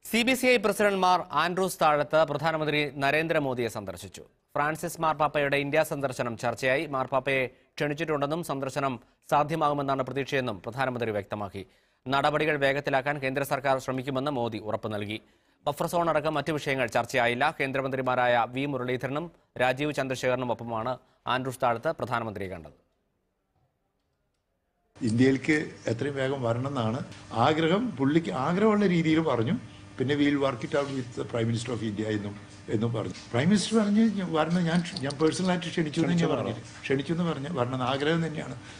C B C I പ്രസിഡന്റ്മാർ Andrews Thazhath പ്രധാനമന്ത്രി നരേന്ദ്രമോദിയെ സന്ദർശിച്ചു ഫ്രാൻസിസ് മാർപ്പാപ്പയുടെ ഇന്ത്യ സന്ദർശനം ചർച്ചയായി മാർപ്പാപ്പയെ ക്ഷണിച്ചിട്ടുണ്ടെന്നും സന്ദർശനം സാധ്യമാകുമെന്നാണ് പ്രതീക്ഷയെന്നും പ്രധാനമന്ത്രി വ്യക്തമാക്കി നടപടികൾ വേഗത്തിലാക്കാൻ കേന്ദ്ര സർക്കാർ ശ്രമിക്കുമെന്ന് മോദി ഉറപ്പു നൽകി ബഫർ സോൺ അടക്കം മറ്റു വിഷയങ്ങൾ ചർച്ചയായില്ല കേന്ദ്രമന്ത്രിമാരായ വി മുരളീധരനും രാജീവ് ചന്ദ്രശേഖരനും ഒപ്പമാണ് ആൻഡ്രൂസ് താഴത്ത് പ്രധാനമന്ത്രിയെ കണ്ടത് ഇന്ത്യയിലേക്ക് എത്രയും വേഗം വരണം എന്നാണ് ആഗ്രഹം പുള്ളിക്ക് ആഗ്രഹമുള്ള രീതിയിൽ പറഞ്ഞു പിന്നെ we'll work it out with prime minister of India എന്നും എന്നും പറഞ്ഞു പ്രൈം മിനിസ്റ്റർ പറഞ്ഞ് ഞാൻ വരണം ഞാൻ ഞാൻ പേഴ്സണലായിട്ട് ക്ഷണിച്ചു എന്ന് ഞാൻ പറഞ്ഞു ക്ഷണിച്ചു എന്ന് പറഞ്ഞു വരണം എന്ന് ആഗ്രഹം തന്നെയാണ്